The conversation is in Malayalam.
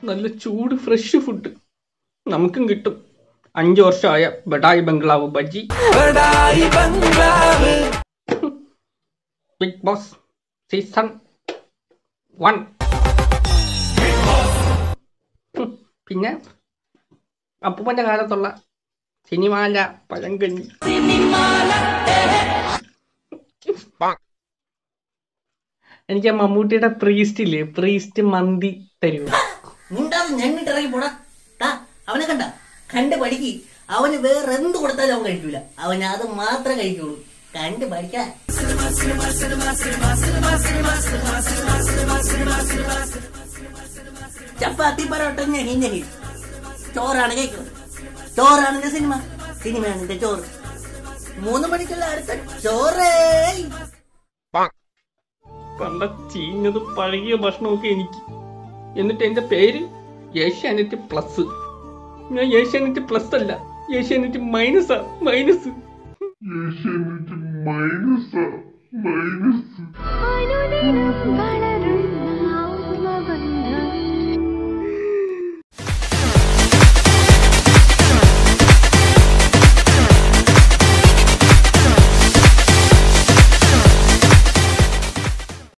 നല്ല ചൂട് ഫ്രഷ് ഫുഡ് നമുക്കും കിട്ടും അഞ്ചു വർഷമായ ബഡായി ബംഗ്ലാവ് ബജ്ജി ബിഗ് ബോസ് സീസൺ വൺ പിന്നെ അപ്പൂപ്പന്റെ കാലത്തുള്ള സിനിമാല പഴങ്കഞ്ഞി എനിക്ക് ആ മമ്മൂട്ടിയുടെ പ്രീസ്റ്റ് ഇല്ലേ പ്രീസ്റ്റ് മന്തി തരുമോ മുണ്ടാതെ ഞണ്ണിട്ട് ഇറങ്ങി പോടാ ടാ അവനെ കണ്ട കണ്ട് പഠിക്ക് അവന് വേറെ എന്ത് കൊടുത്താലും അവൻ കഴിക്കൂല അവൻ അത് മാത്രമേ കഴിക്കുള്ളൂ കണ്ട് പഠിക്കാൻ ചപ്പാത്തി പൊറോട്ട ഞെഹി ഞെഹി ചോറാണ് കഴിക്കുന്നത് ചോറാണ് എന്റെ സിനിമ സിനിമയാണ് എന്റെ ചോറ് മൂന്ന് മണിക്കുള്ള അടുത്ത ചോറേ പണ്ട ചീഞ്ഞത് പഴകിയ ഭക്ഷണമൊക്കെ എനിക്ക് എന്നിട്ട് എന്റെ പേര് ഏഷ്യാനെറ്റ് പ്ലസ് ഞാൻ ഏഷ്യാനെറ്റ് പ്ലസ് അല്ല ഏഷ്യാനെറ്റ് മൈനസാ മൈനസ് ഏഷ്യാനെറ്റ് മൈനസാ മൈനസ് അനുദിനം വളരുന്ന